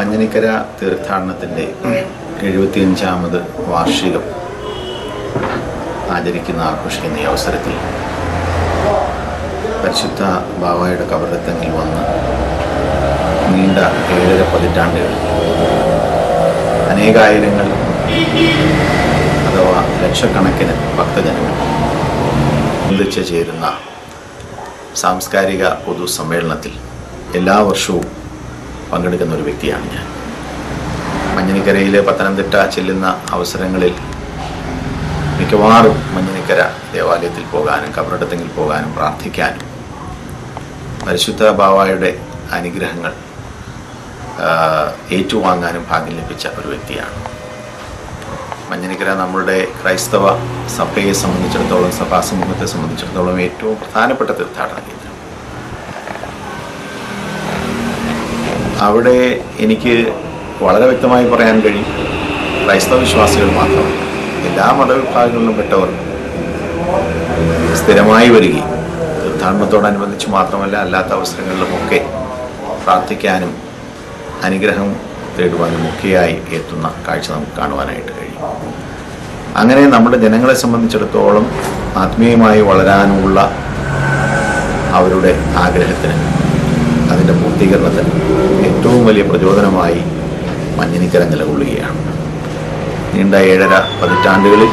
മഞ്ഞനിക്കര തീർത്ഥാടനത്തിൻ്റെ എഴുപത്തിയഞ്ചാമത് വാർഷികം ആചരിക്കുന്ന ആഘോഷിക്കുന്ന ഈ അവസരത്തിൽ പരിശുദ്ധ ബാവായുടെ കബറിടത്തെങ്കിൽ വന്ന് നീണ്ട ഏഴര പതിറ്റാണ്ടുകൾ അനേകായിരങ്ങൾ അഥവാ ലക്ഷക്കണക്കിന് ഭക്തജനങ്ങൾ ഒന്നിച്ച് ചേരുന്ന സാംസ്കാരിക പൊതുസമ്മേളനത്തിൽ എല്ലാ വർഷവും പങ്കെടുക്കുന്ന ഒരു വ്യക്തിയാണ് ഞാൻ മഞ്ഞനിക്കരയിലെ പത്തനംതിട്ട ചെല്ലുന്ന അവസരങ്ങളിൽ മിക്കവാറും മഞ്ഞനിക്കര ദേവാലയത്തിൽ പോകാനും കബറിടത്തെങ്കിൽ പോകാനും പ്രാർത്ഥിക്കാനും പരിശുദ്ധ ബാവായുടെ അനുഗ്രഹങ്ങൾ ആ, ഏറ്റുവാങ്ങാനും ഭാഗ്യം ലഭിച്ച ഒരു വ്യക്തിയാണ് മഞ്ഞനിക്കര നമ്മളുടെ ക്രൈസ്തവ സഭയെ സംബന്ധിച്ചിടത്തോളം സഭാ സമൂഹത്തെ സംബന്ധിച്ചിടത്തോളം ഏറ്റവും പ്രധാനപ്പെട്ട തീർത്ഥാടന കേന്ദ്രം അവിടെ എനിക്ക് വളരെ വ്യക്തമായി പറയാൻ കഴിയും ക്രൈസ്തവ വിശ്വാസികൾ മാത്രമല്ല എല്ലാ മതവിഭാഗങ്ങളിലും പെട്ടവർ സ്ഥിരമായി വരികയും തീർത്ഥാടനത്തോടനുബന്ധിച്ച് മാത്രമല്ല അല്ലാത്ത അവസരങ്ങളിലുമൊക്കെ പ്രാർത്ഥിക്കാനും അനുഗ്രഹം തേടുവാനും ഒക്കെയായി എത്തുന്ന കാഴ്ച നമുക്ക് കാണുവാനായിട്ട് കഴിയും അങ്ങനെ നമ്മുടെ ജനങ്ങളെ സംബന്ധിച്ചിടത്തോളം ആത്മീയമായി വളരാനുള്ള അവരുടെ ആഗ്രഹത്തിന് അതിൻ്റെ പൂർത്തീകരണത്തിന് ഏറ്റവും വലിയ പ്രചോദനമായി മഞ്ഞനിക്കര നിലകൊള്ളുകയാണ് നീണ്ട ഏഴര പതിറ്റാണ്ടുകളിൽ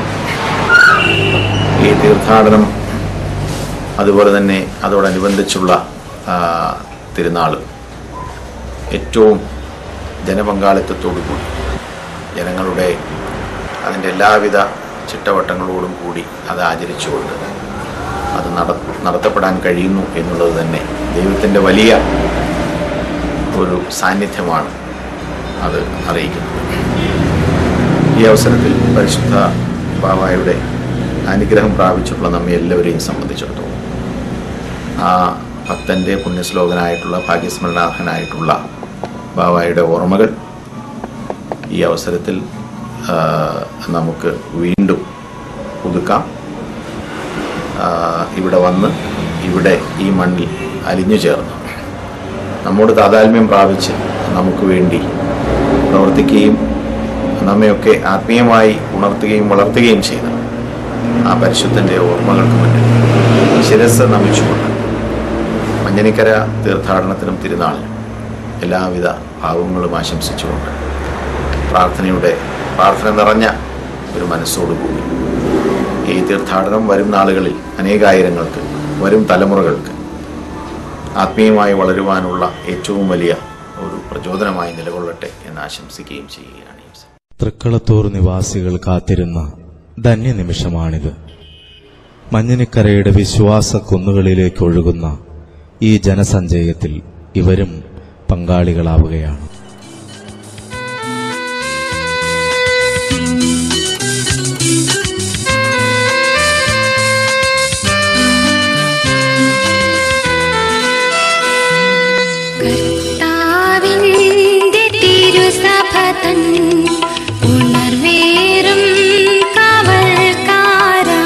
ഈ തീർത്ഥാടനം അതുപോലെ തന്നെ അതോടനുബന്ധിച്ചുള്ള ആ, തിരുനാൾ ഏറ്റവും ജനപങ്കാളിത്തത്തോടു കൂടി ജനങ്ങളുടെ അതിൻ്റെ എല്ലാവിധ ചിട്ടവട്ടങ്ങളോടും കൂടി അത് ആചരിച്ചുകൊണ്ട് അത് നട നടത്തപ്പെടാൻ കഴിയുന്നു എന്നുള്ളത് തന്നെ ദൈവത്തിൻ്റെ വലിയ ഒരു സാന്നിധ്യമാണ് അത് അറിയിക്കുന്നത് ഈ അവസരത്തിൽ പരിശുദ്ധ ബാബായുടെ അനുഗ്രഹം പ്രാപിച്ചിട്ടുള്ള നമ്മെ എല്ലാവരെയും സംബന്ധിച്ചിടത്തോളം ആ ഭക്തൻ്റെ പുണ്യശ്ലോകനായിട്ടുള്ള ഭാഗ്യസ്മരണാർഹനായിട്ടുള്ള ബാബായുടെ ഓർമ്മകൾ ഈ അവസരത്തിൽ ആ, നമുക്ക് വീണ്ടും പുതുക്കാം ആ, ഇവിടെ വന്ന് ഇവിടെ ഈ മണ്ണിൽ അലിഞ്ഞു ചേർന്ന് നമ്മോട് താതാത്മ്യം പ്രാപിച്ച് നമുക്ക് വേണ്ടി പ്രവർത്തിക്കുകയും നമ്മയൊക്കെ ആത്മീയമായി ഉണർത്തുകയും വളർത്തുകയും ചെയ്ത ആ പരിശുദ്ധൻ്റെ ഓർമ്മകൾക്ക് മുന്നിൽ ശിരസ് നമിച്ചുകൊണ്ട് മഞ്ഞനിക്കര തീർത്ഥാടനത്തിനും തിരുനാളിനും എല്ലാവിധ ഭാവങ്ങളും ആശംസിച്ചുകൊണ്ട് പ്രാർത്ഥനയുടെ പ്രാർത്ഥന നിറഞ്ഞ ഒരു മനസ്സോടുകൂടി ഈ തീർത്ഥാടനം വരും നാളുകളിൽ അനേകായിരങ്ങൾക്ക് വരും തലമുറകൾക്ക് ആത്മീയമായി വളരുവാനുള്ള ഏറ്റവും വലിയ ഒരു പ്രചോദനമായി നിലകൊള്ളട്ടെ എന്ന് ആശംസിക്കുകയും ചെയ്യുകയാണ് ഈ അവസരം. തൃക്കളത്തൂർ നിവാസികൾ കാത്തിരുന്ന ധന്യനിമിഷമാണിത് മഞ്ഞനിക്കരയുടെ വിശ്വാസ കുന്നുകളിലേക്ക് ഒഴുകുന്ന ഈ ജനസഞ്ചയത്തിൽ ഇവരും പങ്കാളികളാവുകയാണ് കർത്താവിന്റെ തിരുസഭതൻ ഉണർവേറും കാവൽക്കാരാ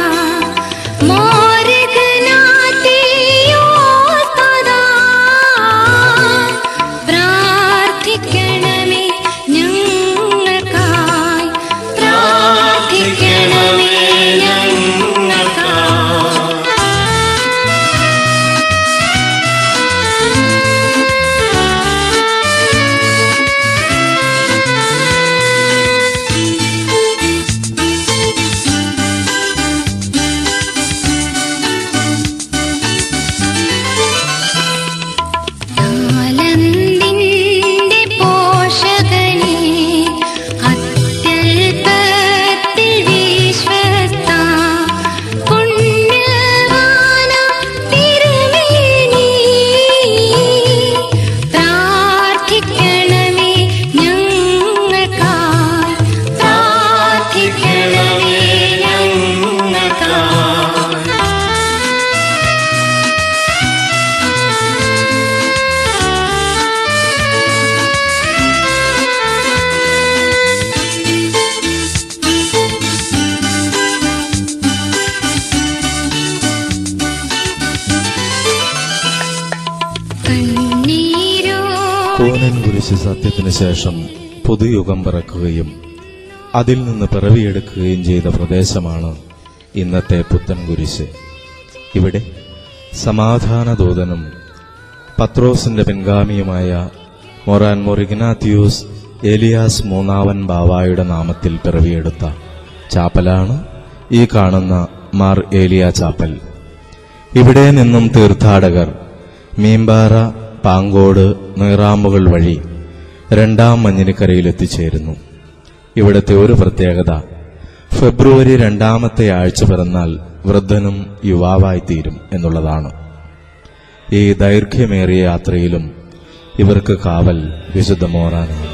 മോരകനാട്ടിയോസ്തദാ പ്രാർത്ഥിക്കുവാൻ കുരിശ് സത്യത്തിന് ശേഷം പുതുയുഗം പിറക്കുകയും അതിൽ നിന്ന് പിറവിയെടുക്കുകയും ചെയ്ത പ്രദേശമാണ് ഇന്നത്തെ പുത്തൻ കുരിശ് ഇവിടെ സമാധാനദൂതനും പത്രോസിന്റെ പിൻഗാമിയുമായ മൊറാൻ മൊറിഗ്നാത്യൂസ് ഏലിയാസ് മൂന്നാവൻ ബാവായുടെ നാമത്തിൽ പിറവിയെടുത്ത ചാപ്പലാണ് ഈ കാണുന്ന മാർ ഏലിയ ചാപ്പൽ ഇവിടെ നിന്നും തീർത്ഥാടകർ മീമ്പാറ പാങ്കോട് നീറാമ്പുകൾ വഴി രണ്ടാം മഞ്ഞിനിക്കരയിൽ എത്തിച്ചേരുന്നു ഇവിടുത്തെ ഒരു പ്രത്യേകത ഫെബ്രുവരി രണ്ടാമത്തെ ആഴ്ച പിറന്നാൽ വൃദ്ധനും യുവാവായിത്തീരും എന്നുള്ളതാണ് ഈ ദൈർഘ്യമേറിയ യാത്രയിലും ഇവർക്ക് കാവൽ വിശുദ്ധ മോറാനാണ്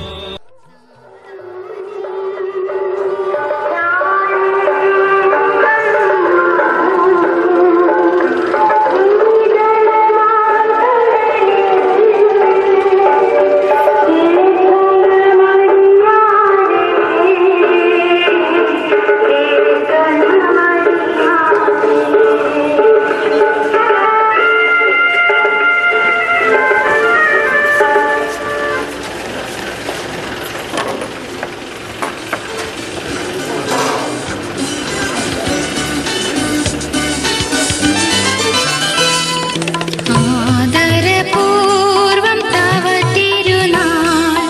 ആദരപൂർവം തവ തിരുനാൾ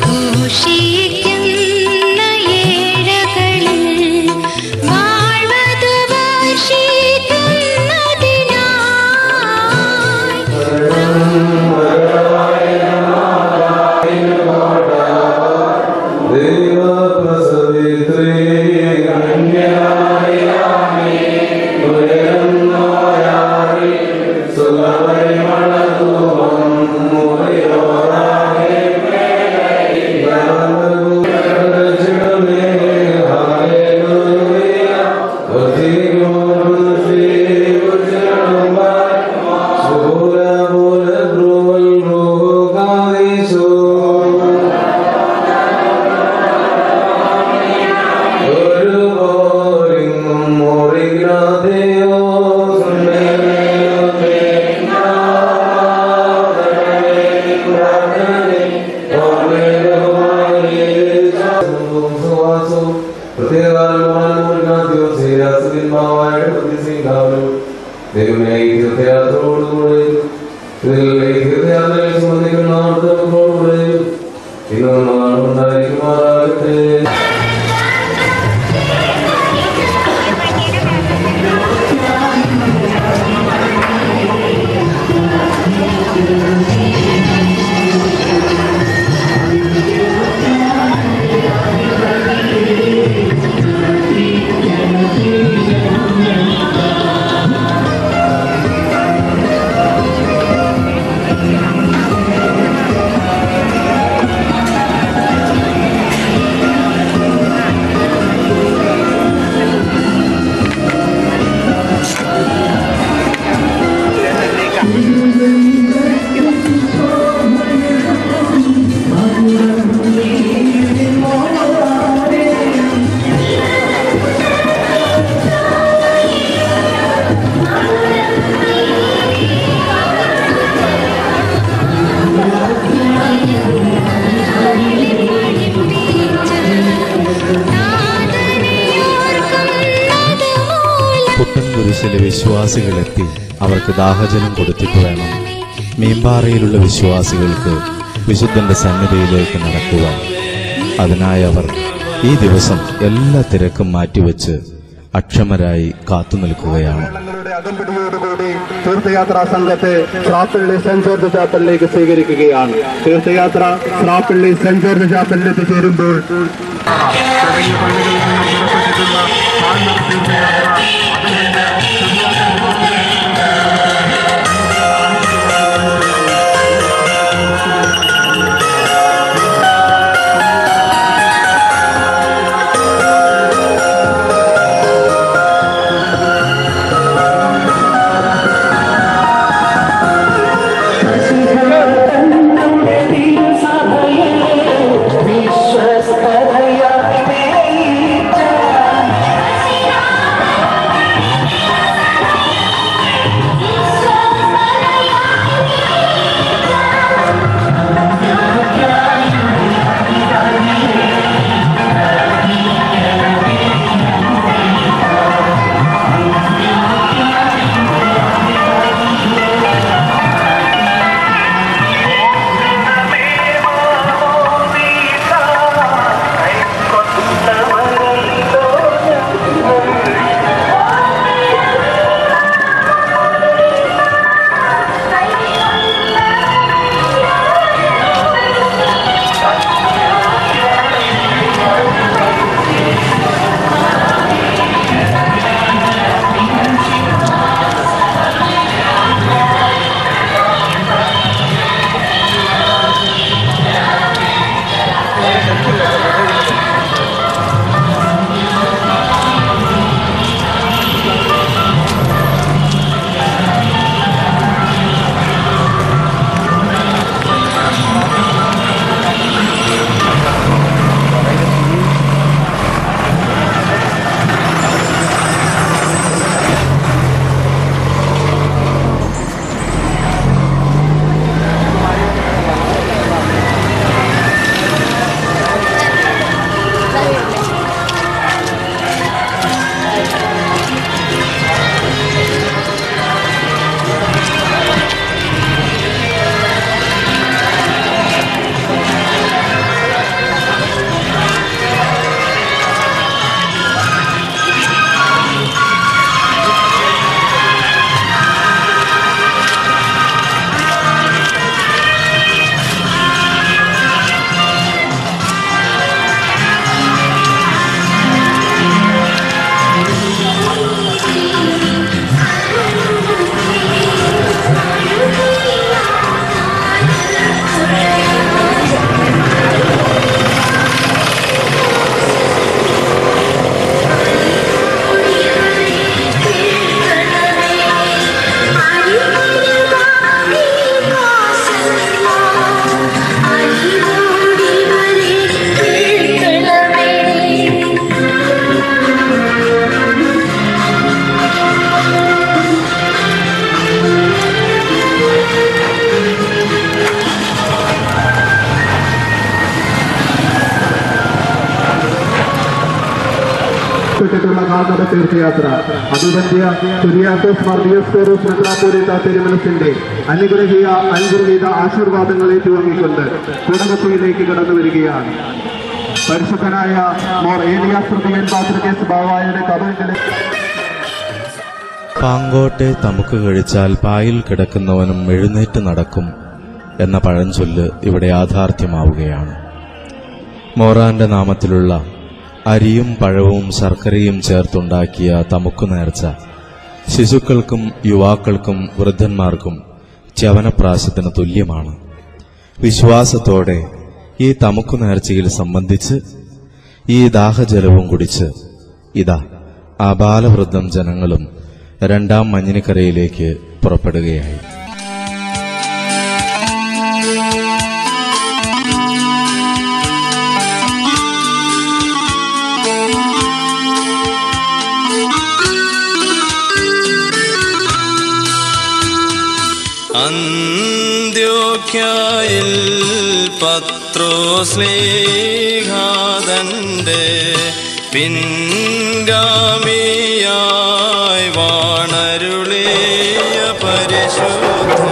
ഘോഷിക്കുന്ന ഏഴകളിൽ വാഴ്വതു വർഷിക്കുന്നതിനായി ദൈവമേ ഈ തീർത്ഥയാത്രയോടുകൂടെ ഇതിൽ ഈ തീർത്ഥയാത്രയിൽ സംബന്ധിക്കുന്ന ആളുകളോടുകൂടെ ഇന്ന് ഉണ്ടായിരിക്കുമാറാകട്ടെ നാഥനെയോർക്കുന്നത് മൂലം പുത്തൻ കുരിശിലെ വിശ്വാസികളെത്തി അവർക്ക് ദാഹജലം കൊടുത്തിട്ട് വേണം മീമ്പാറയിലുള്ള വിശ്വാസികൾക്ക് വിശുദ്ധന്റെ സന്നിധിയിലേക്ക് നടക്കുവാൻ അതിനായി അവർ ഈ ദിവസം എല്ലാ തിരക്കും മാറ്റിവെച്ച് അക്ഷമരായി കാത്തുനിൽക്കുകയാണ് ഞങ്ങളുടെ അകമ്പടിയോടുകൂടി തീർത്ഥയാത്രാ സംഘത്തെ ശ്രാപ്പള്ളി സെന്റ് ജോർജ് ചാപ്പലിലേക്ക് സ്വീകരിക്കുകയാണ് തീർത്ഥയാത്ര ശ്രാപ്പള്ളി സെന്റ് ജോർജ് ചാപ്പലിൽ എത്തിച്ചേരുമ്പോൾ വിശ്വസ്തയായി പ്പെട്ടിട്ടുള്ള കാൽനട തീർത്ഥയാത്ര അനുബന്ധ്യ കുര്യാക്കോസ് മർദിയസ്കോറോസ് മെത്രാപോലിത്ത തിരുമനസിന്റെ അനുഗ്രഹീയ അനുഗ്രഹീത ആശീർവാദങ്ങൾ ഏറ്റുവാങ്ങിക്കൊണ്ട് കുടകത്തിയിലേക്ക് കടന്നു വരികയാണ് പരിശുദ്ധനായ മോർ ഏലിയാസ് പ്രതിയൻ പാത്രികേസ് ബാവായുടെ കബറിന്റെ പാങ്കോട്ടെ തമുക്ക് കഴിച്ചാൽ പായിൽ കിടക്കുന്നവനും എഴുന്നേറ്റ് നടക്കും എന്ന പഴഞ്ചൊല്ല് ഇവിടെ യാഥാർത്ഥ്യമാവുകയാണ് മോറാന്റെ നാമത്തിലുള്ള അരിയും പഴവും ശർക്കരയും ചേർത്തുണ്ടാക്കിയ തമുക്കു നേർച്ച ശിശുക്കൾക്കും യുവാക്കൾക്കും വൃദ്ധന്മാർക്കും ചവനപ്രാശത്തിന് തുല്യമാണ് വിശ്വാസത്തോടെ ഈ തമുക്കു നേർച്ചയിൽ സംബന്ധിച്ച് ഈ ദാഹജലവും കുടിച്ച് ഇതാ ആ ബാലവൃദ്ധം ജനങ്ങളും രണ്ടാം മഞ്ഞിനിക്കരയിലേക്ക് പുറപ്പെടുകയായി അന്ത്യോഖ്യായിൽ പത്രോസ്ലീഘാതന്റെ പിൻഗാമിയായി വാണരുളിയ പരിശുദ്ധൻ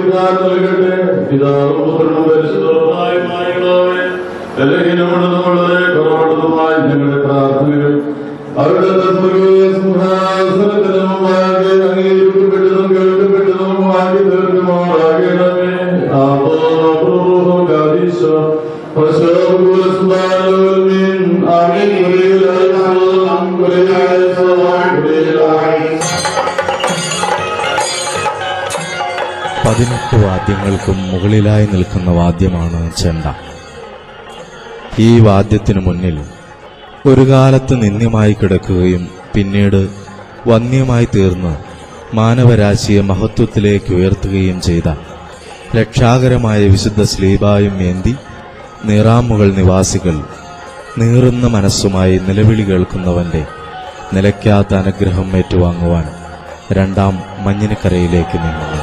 വിധാനം നൽകട്ടെ പിതാവും പുത്രനും പരിശുദ്ധവുമായുമായുള്ളവരെ ബലഹീനമുള്ളതും വളരെ കുറവുള്ളതുമായ ഞങ്ങളുടെ പ്രാർത്ഥനകൾ അവരുടെ തത്വങ്ങളെ സിംഹാസനത്തിന് മുമ്പാകെ അംഗീകരിക്കപ്പെട്ടതും കേൾക്കപ്പെട്ടതും ആക്കി തീർക്കുമാറാകണമേ ആമോൻ ഗാദീശോ പതിനെട്ട് വാദ്യങ്ങൾക്കും മുകളിലായി നിൽക്കുന്ന വാദ്യമാണ് ചെണ്ട ഈ വാദ്യത്തിനു മുന്നിൽ ഒരു കാലത്ത് നിന്ദ്യമായി കിടക്കുകയും പിന്നീട് വന്യമായി തീർന്ന് മാനവരാശിയെ മഹത്വത്തിലേക്ക് ഉയർത്തുകയും ചെയ്ത രക്ഷാകരമായ വിശുദ്ധ സ്ലീബായും ഏന്തി നീറാമുകൾ നിവാസികൾ നീറുന്ന മനസ്സുമായി നിലവിളി കേൾക്കുന്നവന്റെ നിലയ്ക്കാത്ത അനുഗ്രഹം ഏറ്റുവാങ്ങുവാൻ രണ്ടാം മഞ്ഞിനക്കരയിലേക്ക് നീങ്ങുന്നു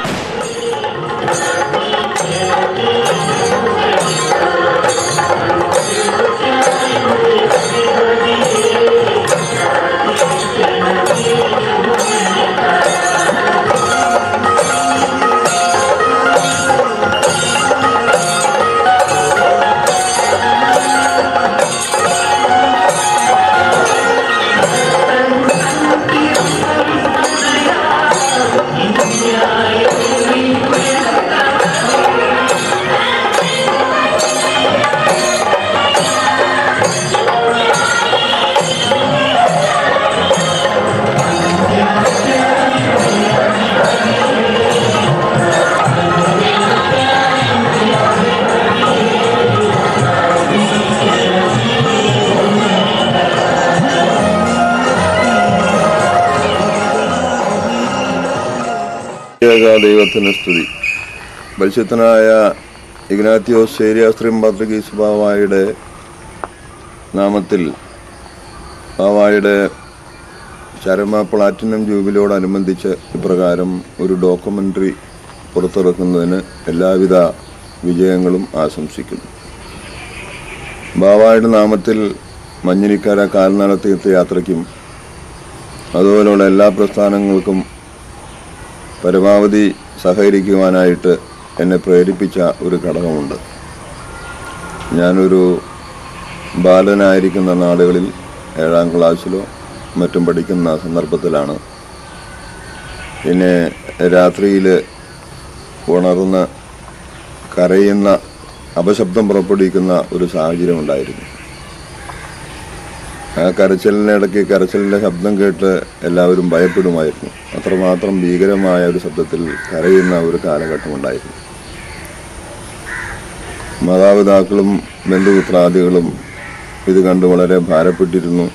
ഏക ദൈവത്തിന് സ്തുതി പരിശുദ്ധനായ ഇഗ്നാത്യോസ് ശേരിയാസ്ത്രീം പാത്രികീസ് ബാവായുടെ നാമത്തിൽ ബാവായുടെ ചരമ പ്ലാറ്റിനം ജൂബിലിയോടനുബന്ധിച്ച് ഇപ്രകാരം ഒരു ഡോക്യുമെൻ്ററി പുറത്തിറക്കുന്നതിന് എല്ലാവിധ വിജയങ്ങളും ആശംസിക്കുന്നു ബാവായുടെ നാമത്തിൽ മഞ്ഞിനിക്കര കാൽനട തീർത്ഥയാത്രയ്ക്കും അതുപോലെയുള്ള എല്ലാ പ്രസ്ഥാനങ്ങൾക്കും പരമാവധി സഹകരിക്കുവാനായിട്ട് എന്നെ പ്രേരിപ്പിച്ച ഒരു ഘടകമുണ്ട് ഞാനൊരു ബാലനായിരിക്കുന്ന നാടുകളിൽ ഏഴാം ക്ലാസ്സിലോ മറ്റും പഠിക്കുന്ന സന്ദർഭത്തിലാണ് പിന്നെ രാത്രിയിൽ ഉണർന്ന് കരയുന്ന അപശബ്ദം പുറപ്പെടുവിക്കുന്ന ഒരു സാഹചര്യം ഉണ്ടായിരുന്നു ആ കരച്ചിലിനിടയ്ക്ക് കരച്ചിലിൻ്റെ ശബ്ദം കേട്ട് എല്ലാവരും ഭയപ്പെടുമായിരുന്നു അത്രമാത്രം ഭീകരമായ ഒരു ശബ്ദത്തിൽ കരയുന്ന ഒരു കാലഘട്ടമുണ്ടായിരുന്നു മാതാപിതാക്കളും ബന്ധുമിത്രാദികളും ഇത് കണ്ട് വളരെ ഭാരപ്പെട്ടിരുന്നു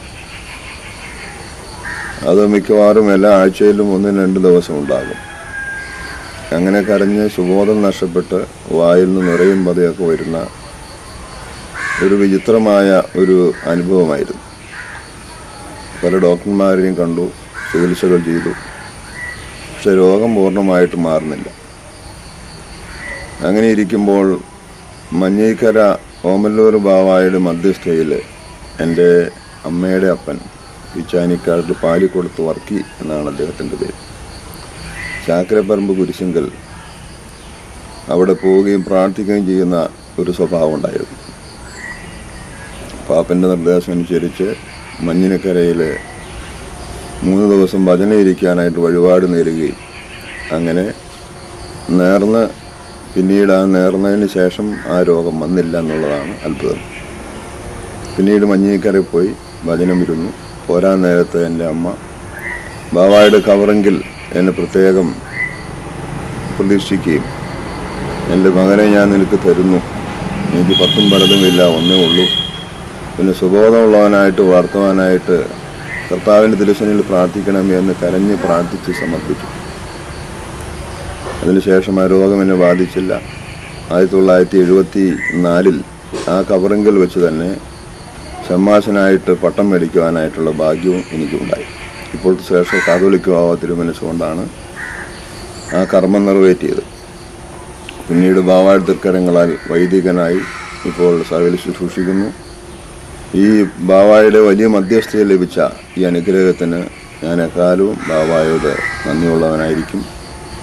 അത് മിക്കവാറും എല്ലാ ആഴ്ചയിലും ഒന്നും രണ്ട് ദിവസം ഉണ്ടാകും അങ്ങനെ കരഞ്ഞ് സുബോധം നഷ്ടപ്പെട്ട് വായിൽ നിന്ന് നിറയും പതയൊക്കെ വരുന്ന ഒരു വിചിത്രമായ ഒരു അനുഭവമായിരുന്നു പല ഡോക്ടർമാരെയും കണ്ടു ചികിത്സകൾ ചെയ്തു പക്ഷെ രോഗം പൂർണ്ണമായിട്ട് മാറുന്നില്ല അങ്ങനെ ഇരിക്കുമ്പോൾ മഞ്ഞേക്കര ഓമല്ലൂർ ബാവായുടെ മധ്യസ്ഥയിൽ എൻ്റെ അമ്മയുടെ അപ്പൻ പിച്ചാനിക്കാട്ടിൽ പാലിക്കൊടുത്ത് വർക്കി എന്നാണ് അദ്ദേഹത്തിൻ്റെ പേര് ചാക്കരപ്പറമ്പ് കുരിശിങ്കൽ അവിടെ പോവുകയും പ്രാർത്ഥിക്കുകയും ചെയ്യുന്ന ഒരു സ്വഭാവം ഉണ്ടായിരുന്നു പാപ്പൻ്റെ നിർദ്ദേശം അനുസരിച്ച് മഞ്ഞിനക്കരയിൽ മൂന്ന് ദിവസം ഭജന ഇരിക്കാനായിട്ട് വഴിപാട് നേരുകയും അങ്ങനെ നേർന്ന് പിന്നീട് ആ നേർന്നതിന് ശേഷം ആ രോഗം വന്നില്ല എന്നുള്ളതാണ് അത്ഭുതം പിന്നീട് മഞ്ഞിക്കര പോയി ഭജനം ഇരുന്നു പോരാൻ നേരത്ത് എൻ്റെ അമ്മ ബാവായുടെ കവറെങ്കിൽ എന്നെ പ്രത്യേകം പ്രതീക്ഷിക്കുകയും എൻ്റെ മകനെ ഞാൻ നിനക്ക് തരുന്നു എനിക്ക് പത്തും പലതുമില്ല ഒന്നേ ഉള്ളൂ പിന്നെ സുബോധമുള്ളവനായിട്ട് വളർത്തുവാനായിട്ട് കർത്താവിൻ്റെ തിരുസനിൽ പ്രാർത്ഥിക്കണമേ എന്ന് കരഞ്ഞ് പ്രാർത്ഥിച്ച് സമർപ്പിച്ചു അതിനുശേഷം ആ രോഗം എന്നെ ബാധിച്ചില്ല ആയിരത്തി തൊള്ളായിരത്തി എഴുപത്തി നാലിൽ ആ കവറിങ്കൽ വെച്ച് തന്നെ ഷമ്മാശനായിട്ട് പട്ടം മേടിക്കുവാനായിട്ടുള്ള ഭാഗ്യവും എനിക്കുണ്ടായി ഇപ്പോഴത്തെ ശേഷം കാതോലിക്ക ബാബ തിരുമനസ്സുകൊണ്ടാണ് ആ കർമ്മം നിറവേറ്റിയത് പിന്നീട് ബാവാഴ് തൃക്കരങ്ങളാൽ വൈദികനായി ഇപ്പോൾ സഭയിൽ ശുശ്രൂഷിക്കുന്നു ഈ ബാവായുടെ വലിയ മധ്യസ്ഥയിൽ ലഭിച്ച ഈ അനുഗ്രഹത്തിന് ഞാൻ എക്കാലവും ബാവായോട് നന്ദിയുള്ളവനായിരിക്കും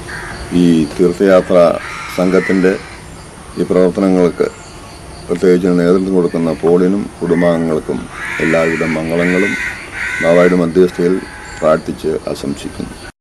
ഈ തീർത്ഥയാത്ര സംഘത്തിൻ്റെ ഈ പ്രവർത്തനങ്ങൾക്ക് പ്രത്യേകിച്ച് നേതൃത്വം കൊടുക്കുന്ന പോളിനും കുടുംബാംഗങ്ങൾക്കും എല്ലാവിധ മംഗളങ്ങളും ബാബായുടെ മധ്യസ്ഥയിൽ പ്രാർത്ഥിച്ച് ആശംസിക്കുന്നു